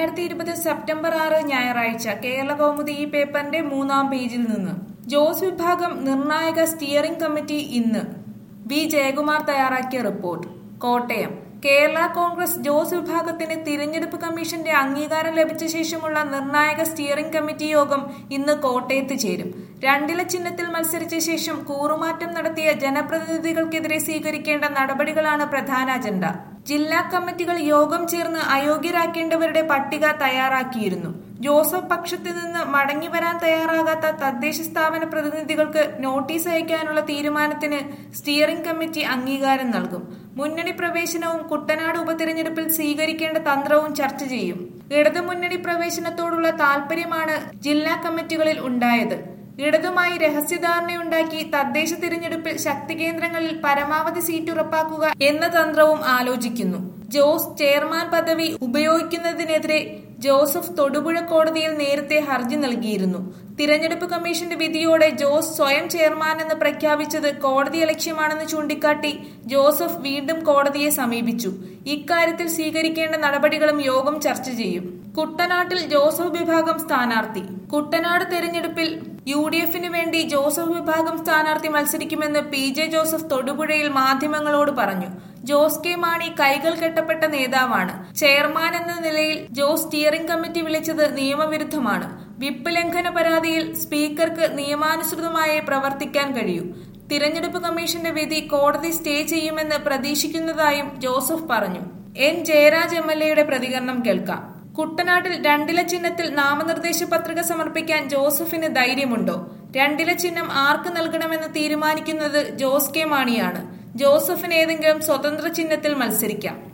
രണ്ടായിരത്തി ഇരുപത് സെപ്റ്റംബർ ആറ് ഞായറാഴ്ച കേരള കൗമുദി ഈ പേപ്പറിന്റെ മൂന്നാം പേജിൽ നിന്ന് ജോസ് വിഭാഗം നിർണായക സ്റ്റിയറിംഗ് കമ്മിറ്റി ഇന്ന് വി ജയകുമാർ തയ്യാറാക്കിയ റിപ്പോർട്ട് കോട്ടയം കേരള കോൺഗ്രസ് ജോസ് വിഭാഗത്തിന് തിരഞ്ഞെടുപ്പ് കമ്മീഷന്റെ അംഗീകാരം ലഭിച്ച ശേഷമുള്ള നിർണായക സ്റ്റിയറിംഗ് കമ്മിറ്റി യോഗം ഇന്ന് കോട്ടയത്ത് ചേരും രണ്ടില ചിഹ്നത്തിൽ മത്സരിച്ച ശേഷം കൂറുമാറ്റം നടത്തിയ ജനപ്രതിനിധികൾക്കെതിരെ സ്വീകരിക്കേണ്ട നടപടികളാണ് പ്രധാന അജണ്ട ജില്ലാ കമ്മിറ്റികൾ യോഗം ചേർന്ന് അയോഗ്യരാക്കേണ്ടവരുടെ പട്ടിക തയ്യാറാക്കിയിരുന്നു ജോസഫ് പക്ഷത്തു നിന്ന് മടങ്ങിവരാൻ തയ്യാറാകാത്ത തദ്ദേശ സ്ഥാപന പ്രതിനിധികൾക്ക് നോട്ടീസ് അയക്കാനുള്ള തീരുമാനത്തിന് സ്റ്റിയറിംഗ് കമ്മിറ്റി അംഗീകാരം നൽകും മുന്നണി പ്രവേശനവും കുട്ടനാട് ഉപതെരഞ്ഞെടുപ്പിൽ സ്വീകരിക്കേണ്ട തന്ത്രവും ചർച്ച ചെയ്യും ഇടതുമുന്നണി പ്രവേശനത്തോടുള്ള താൽപര്യമാണ് ജില്ലാ കമ്മിറ്റികളിൽ ഉണ്ടായത് ഇടതുമായി രഹസ്യധാരണയുണ്ടാക്കി തദ്ദേശ തിരഞ്ഞെടുപ്പിൽ ശക്തി കേന്ദ്രങ്ങളിൽ പരമാവധി സീറ്റ് ഉറപ്പാക്കുക എന്ന തന്ത്രവും ആലോചിക്കുന്നു ജോസ് ചെയർമാൻ പദവി ഉപയോഗിക്കുന്നതിനെതിരെ ജോസഫ് തൊടുപുഴ കോടതിയിൽ നേരത്തെ ഹർജി നൽകിയിരുന്നു തിരഞ്ഞെടുപ്പ് കമ്മീഷന്റെ വിധിയോടെ ജോസ് സ്വയം ചെയർമാൻ എന്ന് പ്രഖ്യാപിച്ചത് കോടതി ലക്ഷ്യമാണെന്ന് ചൂണ്ടിക്കാട്ടി ജോസഫ് വീണ്ടും കോടതിയെ സമീപിച്ചു ഇക്കാര്യത്തിൽ സ്വീകരിക്കേണ്ട നടപടികളും യോഗം ചർച്ച ചെയ്യും കുട്ടനാട്ടിൽ ജോസഫ് വിഭാഗം സ്ഥാനാർത്ഥി കുട്ടനാട് തെരഞ്ഞെടുപ്പിൽ യു ഡി എഫിന് വേണ്ടി ജോസഫ് വിഭാഗം സ്ഥാനാർത്ഥി മത്സരിക്കുമെന്ന് പി ജെ ജോസഫ് തൊടുപുഴയിൽ മാധ്യമങ്ങളോട് പറഞ്ഞു ജോസ് കെ മാണി കൈകൾ കെട്ടപ്പെട്ട നേതാവാണ് ചെയർമാൻ എന്ന നിലയിൽ ജോസ് സ്റ്റിയറിംഗ് കമ്മിറ്റി വിളിച്ചത് നിയമവിരുദ്ധമാണ് വിപ്പ് ലംഘന പരാതിയിൽ സ്പീക്കർക്ക് നിയമാനുസൃതമായേ പ്രവർത്തിക്കാൻ കഴിയൂ തിരഞ്ഞെടുപ്പ് കമ്മീഷന്റെ വിധി കോടതി സ്റ്റേ ചെയ്യുമെന്ന് പ്രതീക്ഷിക്കുന്നതായും ജോസഫ് പറഞ്ഞു എൻ ജയരാജ് എം എൽ എയുടെ പ്രതികരണം കേൾക്കാം കുട്ടനാട്ടിൽ രണ്ടില ചിഹ്നത്തിൽ നാമനിർദ്ദേശ പത്രിക സമർപ്പിക്കാൻ ജോസഫിന് ധൈര്യമുണ്ടോ രണ്ടില ചിഹ്നം ആർക്ക് നൽകണമെന്ന് തീരുമാനിക്കുന്നത് ജോസ് കെ മാണിയാണ് ജോസഫിന് ഏതെങ്കിലും സ്വതന്ത്ര ചിഹ്നത്തിൽ മത്സരിക്കാം